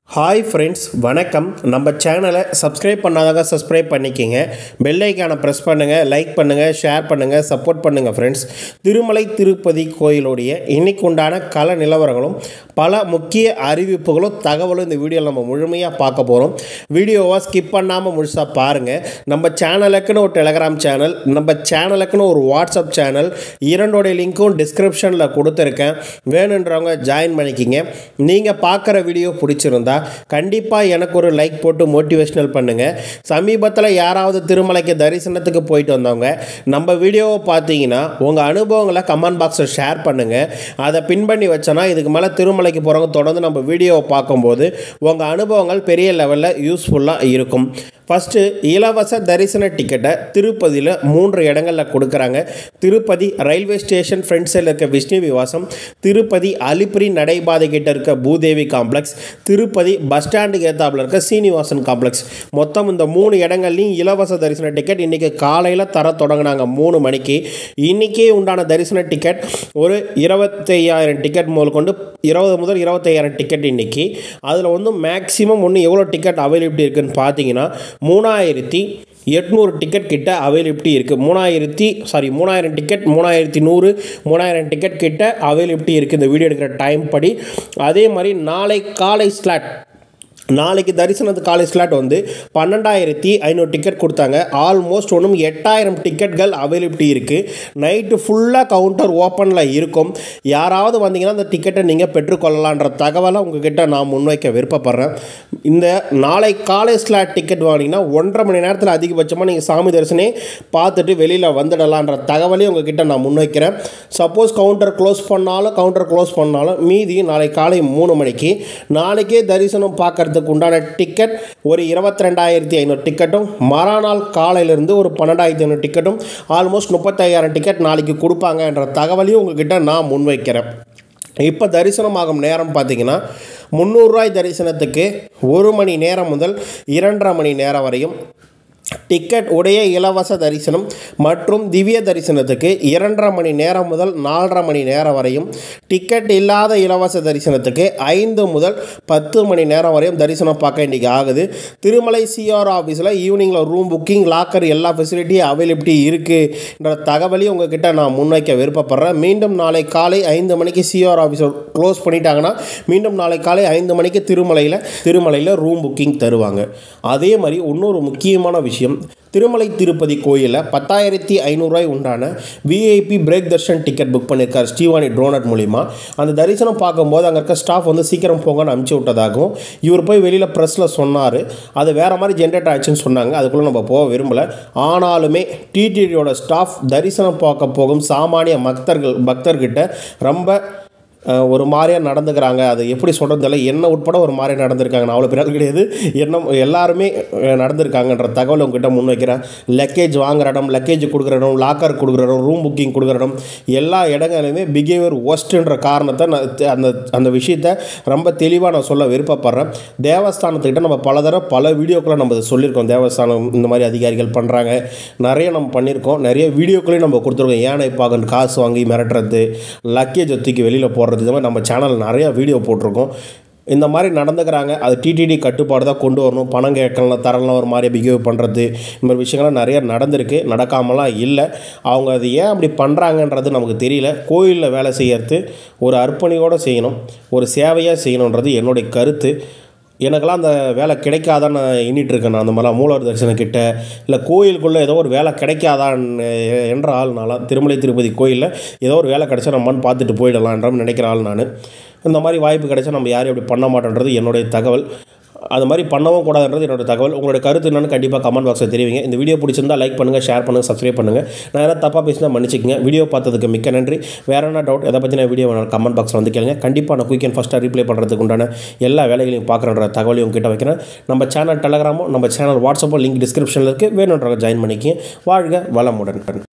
hi friends வணக்கம் நம்ம சேனலை சப்ஸ்கிரைப் பண்ணாதவங்க சப்ஸ்கிரைப் பண்ணிக்கிங்க பெல் ஐக்கானை ப்ரெஸ் பண்ணுங்கள் லைக் பண்ணுங்கள் ஷேர் பண்ணுங்கள் சப்போர்ட் பண்ணுங்கள் ஃப்ரெண்ட்ஸ் திருமலை திருப்பதி கோயிலுடைய இன்னைக்கு உண்டான கல நிலவரங்களும் பல முக்கிய அறிவிப்புகளும் தகவலும் இந்த வீடியோவில் நம்ம முழுமையாக பார்க்க போகிறோம் வீடியோவை ஸ்கிப் பண்ணாமல் முழுசாக பாருங்கள் நம்ம சேனலுக்குன்னு ஒரு டெலகிராம் சேனல் நம்ம சேனலுக்குன்னு ஒரு வாட்ஸ்அப் சேனல் இரண்டோடைய லிங்க்கும் டிஸ்கிரிப்ஷனில் கொடுத்துருக்கேன் வேணுன்றவங்க ஜாயின் பண்ணிக்கிங்க நீங்கள் பார்க்குற வீடியோ பிடிச்சிருந்தா கண்டிப்பாக எனக்கு ஒரு லைக் போட்டு மோட்டிவேஷனல் பண்ணுங்கள் சமீபத்தில் யாராவது திருமலைக்கு தரிசனத்துக்கு போயிட்டு வந்தவங்க நம்ம வீடியோவை பார்த்தீங்கன்னா உங்கள் அனுபவங்களை கமெண்ட் பாக்ஸில் ஷேர் பண்ணுங்கள் அதை பின் பண்ணி வச்சோன்னா இதுக்கு மேலே திருமலைக்கு போகிறவங்க தொடர்ந்து நம்ம வீடியோவை பார்க்கும்போது உங்கள் அனுபவங்கள் பெரிய லெவலில் யூஸ்ஃபுல்லாக இருக்கும் ஃபஸ்ட்டு இலவச தரிசன டிக்கெட்டை திருப்பதியில் மூன்று இடங்களில் கொடுக்குறாங்க திருப்பதி ரயில்வே ஸ்டேஷன் ஃப்ரண்ட் சைடில் இருக்க விஷ்ணு விவாசம் திருப்பதி அலிப்பிரி நடைபாதை கிட்ட இருக்க பூதேவி காம்ப்ளெக்ஸ் திருப்பதி பஸ் ஸ்டாண்டுக்கு ஏத்தாப்புல இருக்க சீனிவாசன் காம்ப்ளெக்ஸ் மொத்தம் இந்த மூணு இடங்கள்லையும் இலவச தரிசன டிக்கெட் இன்றைக்கி காலையில் தர தொடங்கினாங்க மூணு மணிக்கு இன்றைக்கே உண்டான தரிசன டிக்கெட் ஒரு இருபத்தையாயிரம் டிக்கெட் முதல் கொண்டு இருபது முதல் இருபத்தையாயிரம் டிக்கெட் இன்றைக்கி அதில் வந்து மேக்ஸிமம் ஒன்று எவ்வளோ டிக்கெட் அவைலபிலிட்டி இருக்குன்னு பார்த்தீங்கன்னா மூணாயிரத்தி எட்நூறு டிக்கெட் கிட்ட அவைலபிலிட்டி இருக்குது மூணாயிரத்தி சாரி மூணாயிரம் டிக்கெட் மூணாயிரத்தி நூறு மூணாயிரம் டிக்கெட் கிட்ட அவைலபிலிட்டி இருக்குது இந்த வீடியோ எடுக்கிற டைம் படி அதே மாதிரி நாளை காலை ஸ்லாட் நாளைக்கு தரிசனத்து காலை ஸ்லாட் வந்து பன்னெண்டாயிரத்தி ஐநூறு டிக்கெட் கொடுத்தாங்க ஆல்மோஸ்ட் ஒன்றும் எட்டாயிரம் டிக்கெட்கள் அவைலபிலிட்டி இருக்குது நைட்டு ஃபுல்லாக கவுண்டர் ஓப்பனில் இருக்கும் யாராவது வந்தீங்கன்னா அந்த டிக்கெட்டை நீங்கள் பெற்றுக்கொள்ளலான்ற தகவலை உங்ககிட்ட நான் முன்வைக்க விருப்பப்படுறேன் இந்த நாளை காலை ஸ்லாட் டிக்கெட் வாங்கினீங்கன்னா ஒன்றரை மணி நேரத்தில் அதிகபட்சமாக நீங்கள் சாமி தரிசனே பார்த்துட்டு வெளியில் வந்துடலான்ற தகவலையும் உங்ககிட்ட நான் முன்வைக்கிறேன் சப்போஸ் கவுண்டர் க்ளோஸ் பண்ணாலும் கவுண்டர் க்ளோஸ் பண்ணாலும் மீதி நாளை காலை மூணு மணிக்கு நாளைக்கே தரிசனம் பார்க்கறதுக்கு உண்டான டிக்கெட் ஒரு இருபத்தி ரெண்டாயிரத்தி ஐநூறு டிக்கெட்டும் மறுநாள் காலையிலேருந்து ஒரு பன்னெண்டாயிரத்தி ஐநூறு டிக்கெட்டும் ஆல்மோஸ்ட் முப்பத்தாயிரம் டிக்கெட் நாளைக்கு கொடுப்பாங்கன்ற தகவலையும் உங்ககிட்ட நான் முன்வைக்கிறேன் இப்போ தரிசனமாகும் நேரம் பார்த்தீங்கன்னா முந்நூறுரூவாய் தரிசனத்துக்கு ஒரு மணி நேரம் முதல் இரண்டரை மணி நேரம் வரையும் டிக்கெட் உடைய இலவச தரிசனம் மற்றும் திவ்ய தரிசனத்துக்கு இரண்டரை மணி நேரம் முதல் நாலரை மணி நேரம் வரையும் டிக்கெட் இல்லாத இலவச தரிசனத்துக்கு ஐந்து முதல் பத்து மணி நேரம் வரையும் தரிசனம் பார்க்க இன்றைக்கி ஆகுது திருமலை சிஆர் ஆஃபீஸில் ஈவினிங்கில் ரூம் புக்கிங் லாக்கர் எல்லா ஃபெசிலிட்டியும் அவைலபிலிட்டி இருக்குன்ற தகவலையும் உங்ககிட்ட நான் முன்வைக்க விருப்பப்படுறேன் மீண்டும் நாளை காலை ஐந்து மணிக்கு சிஆர் ஆஃபீஸை க்ளோஸ் பண்ணிட்டாங்கன்னா மீண்டும் நாளை காலை ஐந்து மணிக்கு திருமலையில் திருமலையில் ரூம் புக்கிங் தருவாங்க அதே மாதிரி இன்னொரு முக்கியமான விஷயம் திருமலை திருப்பதி கோயிலில் பத்தாயிரத்தி ஐநூறுரூவாய் உண்டான VIP break darshan ticket book பண்ணியிருக்கார் ஸ்ரீவாணி ட்ரோனட் மூலிமா அந்த தரிசனம் பார்க்கும்போது அங்கே இருக்க ஸ்டாஃப் வந்து சீக்கிரம் போங்கன்னு அனுப்பிச்சி விட்டதாகவும் இவர் போய் வெளியில் ப்ரெஸ்ஸில் சொன்னார் அது வேறு மாதிரி ஜென்ரேட் ஆச்சுன்னு சொன்னாங்க அதுக்குள்ளே நம்ம போக விரும்பலை ஆனாலுமே டிடிடியோட ஸ்டாஃப் தரிசனம் பார்க்க போகும் சாமானிய பக்தர்கள் பக்தர்கிட்ட ரொம்ப ஒரு மாதிரியாக நடந்துக்கிறாங்க அது எப்படி சொல்கிறது தெரியல என்ன உட்பட ஒரு மாதிரியாக நடந்திருக்காங்க நான் அவ்வளோ பெரிய ஆள் கிடையாது என்ன எல்லாருமே நடந்திருக்காங்கன்ற தகவல் உங்ககிட்ட முன்வைக்கிறேன் லக்கேஜ் வாங்குற இடம் லக்கேஜ் கொடுக்குற இடம் லாக்கர் கொடுக்குற இடம் ரூம் புக்கிங் கொடுக்குற இடம் எல்லா இடங்களிலுமே பிஹேவியர் ஒஸ்ட்டுன்ற காரணத்தை நான் அந்த அந்த விஷயத்த ரொம்ப தெளிவாக நான் சொல்ல விருப்பப்படுறேன் தேவஸ்தானத்துக்கிட்ட நம்ம பல தடவை பல வீடியோக்களை நம்ம சொல்லியிருக்கோம் தேவஸ்தானம் இந்த மாதிரி அதிகாரிகள் பண்ணுறாங்க நிறைய நம்ம பண்ணியிருக்கோம் நிறைய வீடியோக்களையும் நம்ம கொடுத்துருக்கோம் யானை பாகன் காசு வாங்கி மிரட்டுறது லக்கேஜ் தூக்கி வெளியில் போடுறது இது மாதிரி நம்ம சேனல் நிறையா வீடியோ போட்டிருக்கோம் இந்த மாதிரி நடந்துக்கிறாங்க அது டிடிடி கட்டுப்பாடு தான் கொண்டு வரணும் பணம் கேட்கலாம் தரலாம் ஒரு மாதிரி பிஹேவ் பண்ணுறது இந்த மாதிரி விஷயங்கள்லாம் நிறைய நடந்திருக்கு நடக்காமலாம் இல்லை அவங்க அது ஏன் அப்படி பண்ணுறாங்கன்றது நமக்கு தெரியல கோயிலில் வேலை செய்யறது ஒரு அர்ப்பணியோடு செய்யணும் ஒரு சேவையாக செய்யணுன்றது என்னுடைய கருத்து எனக்கெல்லாம் அந்த வேலை கிடைக்காதான்னு நான் எண்ணிட்டு இருக்கேன் நான் அந்த மாதிரிலாம் மூலவர் தரிசனம் கிட்ட இல்லை கோயிலுக்குள்ளே ஏதோ ஒரு வேலை கிடைக்காதான்னு என்ற ஆள் நான்லாம் திருமலை திருப்பதி கோயிலில் ஏதோ ஒரு வேலை கிடைச்சா நம்மன்னு பார்த்துட்டு போயிடலான்ற நினைக்கிற ஆள் நான் இந்த மாதிரி வாய்ப்பு கிடைச்சா நம்ம யாரையும் அப்படி பண்ண மாட்டோன்றது என்னுடைய தகவல் அது மாதிரி பண்ணவும் கூடாதுன்றது என்னோட தகவல் உங்களோட கருத்து என்னன்னு கண்டிப்பாக கமெண்ட் பாக்ஸில் தெரிவிங்க இந்த வீடியோ பிடிச்சிருந்தா லைக் பண்ணுங்கள் ஷேர் பண்ணுங்கள் சப்ஸ்கிரைப் பண்ணுங்கள் நான் எதாவது தப்பாக பேசினா மன்னிச்சிக்கங்க வீடியோ பார்த்ததுக்கு மிக்க நன்றி வேறு என்ன டவுட் எதை பற்றின வீடியோ கமெண்ட் பாக்ஸில் வந்து கேளுங்க கண்டிப்பாக நான் குயிக் அண்ட் ஃபஸ்ட்டாக ரீப்ளை பண்ணுறதுக்கு உண்டான எல்லா வேலைகளையும் பார்க்குறன்ற தகவலையும் உங்ககிட்ட வைக்கிறேன் நம்ம சேனல் டெலகிராமோ நம்ம சேனல் வாட்ஸ்அப்போ லிங்க் டிஸ்கிரிப்ஷனில் இருக்குது வேணுன்றவங்க ஜாயின் பண்ணிக்கங்க வாழ்க வளமுடன்